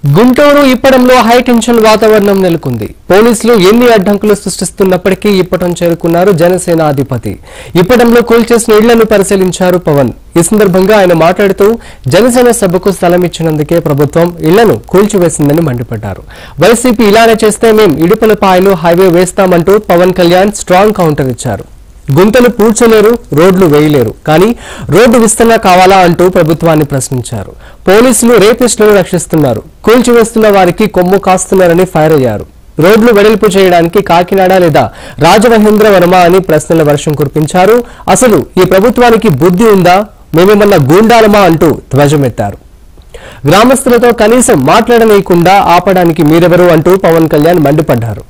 Guntur ఇప్పడంలో high tension వాతావరణం నెలకొంది పోలీసులు ఎన్ని అడ్డంకులు సృష్టిస్తున్నప్పటికీ ఇప్పటం చేరుకున్నారు జనసేన అధిపతి ఇప్పటంలో కూల్చేసిన ఇళ్లను పరిశీలించారు పవన్ ఈ సందర్భంగా ఆయన మాట్లాడుతూ జనసేన సభకు స్థలం ఇచ్చినందుకే ప్రభుత్వం ఇళ్లను కూల్చివేసిందని మండిపడ్డారు వైసీపీ ఇలానే చేస్తే మేం ఇడుపులపాయలు హైవే వేస్తామంటూ పవన్ కళ్యాణ్ స్ట్రాంగ్ కౌంటర్ ఇచ్చారు గుంతలు పూడ్చలేరు రోడ్లు వేయలేరు కానీ రోడ్డు విస్తరణ కావాలా అంటూ ప్రభుత్వాన్ని ప్రశ్నించారు పోలీసులు రేపిస్టులను రక్షిస్తున్నారు కూల్చివేస్తున్న వారికి కొమ్ము కాస్తున్నారని ఫైర్ అయ్యారు రోడ్లు వెడల్పు చేయడానికి కాకినాడ లేదా రాజమహేంద్రవర్మ అని ప్రశ్నల వర్షం కురిపించారు అసలు ఈ ప్రభుత్వానికి బుద్ధి ఉందా మేమేమన్నా గూండాలమా అంటూ ధ్వజమెత్తారు గ్రామస్తులతో కనీసం మాట్లాడనీయకుండా ఆపడానికి మీరెవరు అంటూ పవన్ కళ్యాణ్ మండిపడ్డారు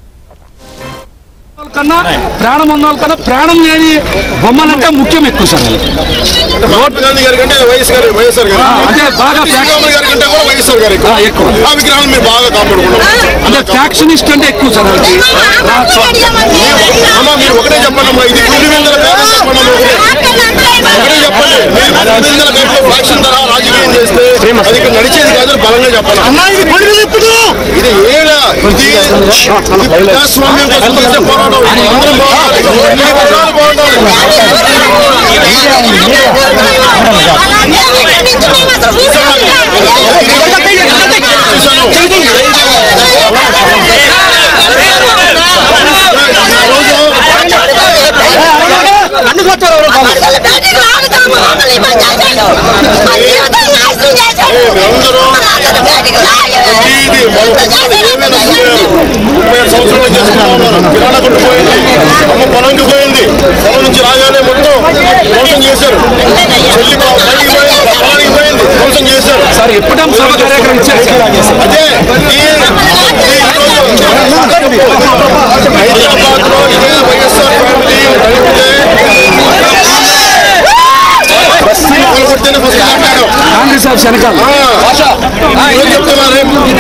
కన్నా ప్రాణం ఉన్న కన్నా ప్రాణం లేని బొమ్మలంటే ముఖ్యం ఎక్కువ సార్ వాళ్ళకి. మహాత్మా గాంధీ గారి కంటే వైఎస్ గారి వైఎస్ఆర్ గారు అంటే బాగా శ్రీరాములు గారి కంటే కూడా వైఎస్ఆర్ గారు ఎక్కువ. ఆ, ఎక్కువ. ఆ విగ్రహాలు మీరు బాగా కాపాడుకున్నారు అంటే ఫ్యాక్షనిస్ట్ అంటే ఎక్కువ సార్ వాళ్ళకి. అమ్మా మీరు ఒకటే చెప్పండి అమ్మా ఇది పులివెందుల పేద చెప్పండి అమ్మా ఒకటే. ఒకటే చెప్పండి మీరు పులివెందుల పేరులో ఫ్యాక్షన్ ధర రాజకీయం చేస్తే అది ఇక్కడ నడిచేది కాదు బలంగా చెప్పాలి అమ్మా ఇది ఇది ఏడ ఇది ఇది ప్రజాస్వామ్యం కోసం చేసే పోరాటం ఇది అందరం బాగుండాలి అన్ని వర్గాలు బాగుండాలి ఇది మనం ఏమైనా ముప్పై ఐదు సంవత్సరాలు చేసుకున్నాం మనం కిరాణా కొట్టు పోయింది అమ్మ పొలంకి పోయింది పొలం నుంచి రాగానే మొత్తం మోసం చేశారు చెల్లి బా- బయటికి పోయింది పొలానికి పోయింది మోసం చేశారు సార్ ఎప్పుడం సభ కార్యక్రమం ఇచ్చారు సార్. అదే ఈ- ఈ ఈరోజు హైదరాబాద్ లో ఇదే వైఎస్ఆర్ ఫ్యామిలీ నడిపితే బస్తీ కొలగొడితేనే ఫస్ట్ మాట్లాడాం కాంగ్రెస్ ఆఫ్ వెనకాల ఏం చెప్తున్నారు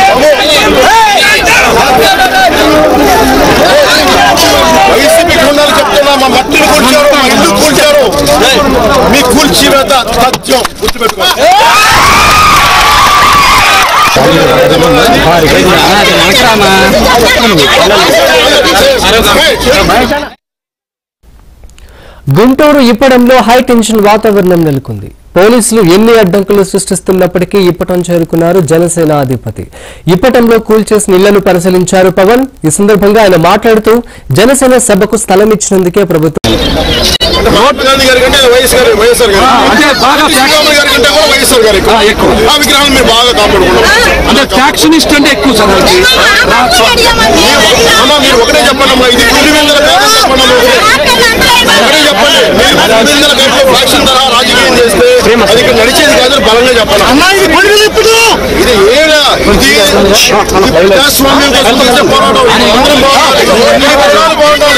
వైసీపీ గుండాలు చెప్తున్నా మా మట్టిని కూల్చారు మా ఇల్లు కూల్చారు మీ కూల్చివేత సత్యం గుర్తుపెట్టుకోండి గుంటూరు ఇప్పడంలో హై టెన్షన్ వాతావరణం నెలకొంది పోలీసులు ఎన్ని అడ్డంకులు సృష్టిస్తున్నప్పటికీ ఇప్పటం చేరుకున్నారు జనసేన అధిపతి ఇప్పటంలో కూల్చేసిన ఇళ్లను పరిశీలించారు పవన్ ఈ సందర్భంగా ఆయన మాట్లాడుతూ జనసేన సభకు స్థలం ఇచ్చినందుకే ప్రభుత్వం మహాత్మా గాంధీ గారి కంటే వైఎస్ గారు వైఎస్ఆర్ గారు అంటే బాగా శ్రీరాములు గారి కంటే కూడా వైఎస్ఆర్ గారు ఎక్కువ. ఆ, ఎక్కువ. ఆ విగ్రహాలు మీరు బాగా కాపాడుకున్నారు అంటే ఫ్యాక్షనిస్ట్ అంటే ఎక్కువ సార్ వాళ్ళకి. అమ్మా మీరు ఒకటే చెప్పండి అమ్మా ఇది పులివెందుల పేద చెప్పండి అమ్మా ఒకటే. ఒకటే చెప్పండి మీరు పులివెందుల పేరులో ఫ్యాక్షన్ ధర రాజకీయం చేస్తే అది ఇక్కడ నడిచేది కాదు బలంగా చెప్పాలి అమ్మా ఇది ఇది ఏడ ఇది ఇది ప్రజాస్వామ్యం కోసం చేసే పోరాటం ఇది అందరం బాగుండాలి అన్ని వర్గాలు బాగుండాలి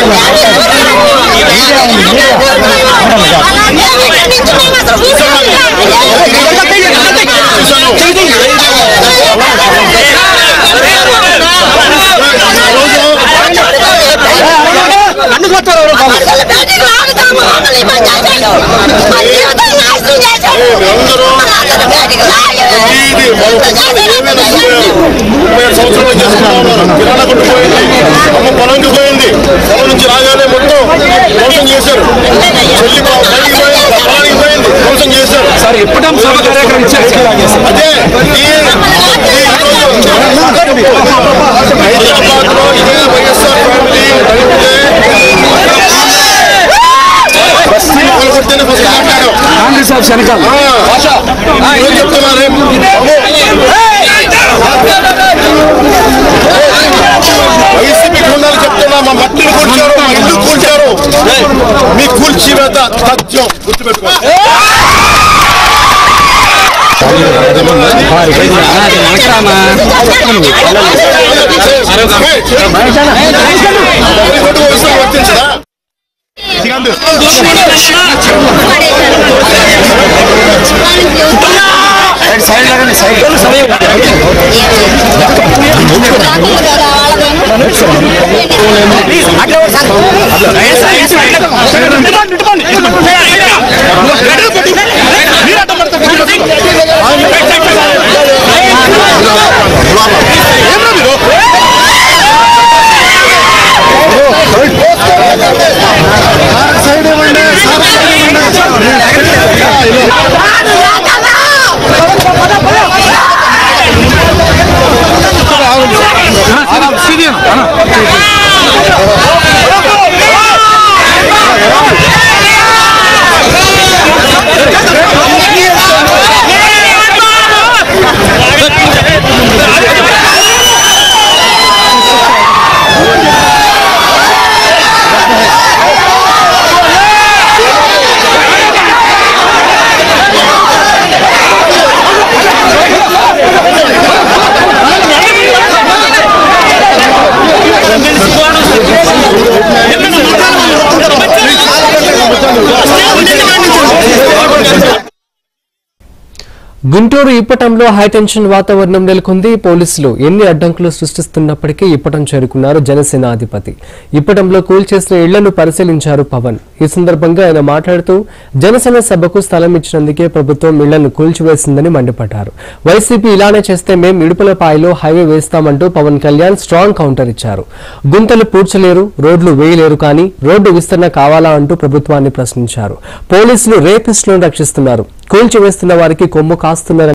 ఇది మనం ఏమైనా ముప్పై ఐదు సంవత్సరాలు చేసుకున్నాం మనం కిరాణా కొట్టు పోయింది అమ్మ పొలంకి పోయింది పొలం నుంచి రాగానే మొత్తం మోసం చేశారు చెల్లి బా- బయటికి పోయింది పొలానికి పోయింది మోసం చేశారు సార్ ఎప్పుడం సభ కార్యక్రమం ఇచ్చారు సార్. అదే ఈ- ఈ ఈరోజు హైదరాబాద్ లో ఇదే వైఎస్ఆర్ ఫ్యామిలీ నడిపితే బస్తీ కొలగొడితేనే ఫస్ట్ మాట్లాడాం కాంగ్రెస్ ఆఫ్ వెనకాల ఏం చెప్తున్నారు వైసీపీ గుండాలు చెప్తున్నా మా మట్టిని కూల్చారు మా ఇల్లు కూల్చారు మీ కూల్చివేత సత్యం గుర్తుపెట్టుకోండి ఓటు వయసులో వర్తించదా అట్లా గుంటూరు ఇప్పటంలో హైటెన్షన్ వాతావరణం నెలకొంది పోలీసులు ఎన్ని అడ్డంకులు సృష్టిస్తున్నప్పటికీ ఇప్పటం చేరుకున్నారు జనసేన అధిపతి ఇప్పటంలో కూల్చేసిన ఇళ్లను పరిశీలించారు పవన్ ఈ సందర్భంగా ఆయన మాట్లాడుతూ జనసేన సభకు స్థలం ఇచ్చినందుకే ప్రభుత్వం ఇళ్లను కూల్చివేసిందని మండిపడ్డారు వైసీపీ ఇలానే చేస్తే మేం ఇడుపులపాయలో హైవే వేస్తామంటూ పవన్ కళ్యాణ్ స్ట్రాంగ్ కౌంటర్ ఇచ్చారు గుంతలు పూడ్చలేరు రోడ్లు వేయలేరు కానీ రోడ్డు విస్తరణ కావాలా అంటూ ప్రభుత్వాన్ని ప్రశ్నించారు పోలీసులు రేపిస్టులను రక్షిస్తున్నారు కూల్చివేస్తున్న వారికి కొమ్ము కాస్తున్నారని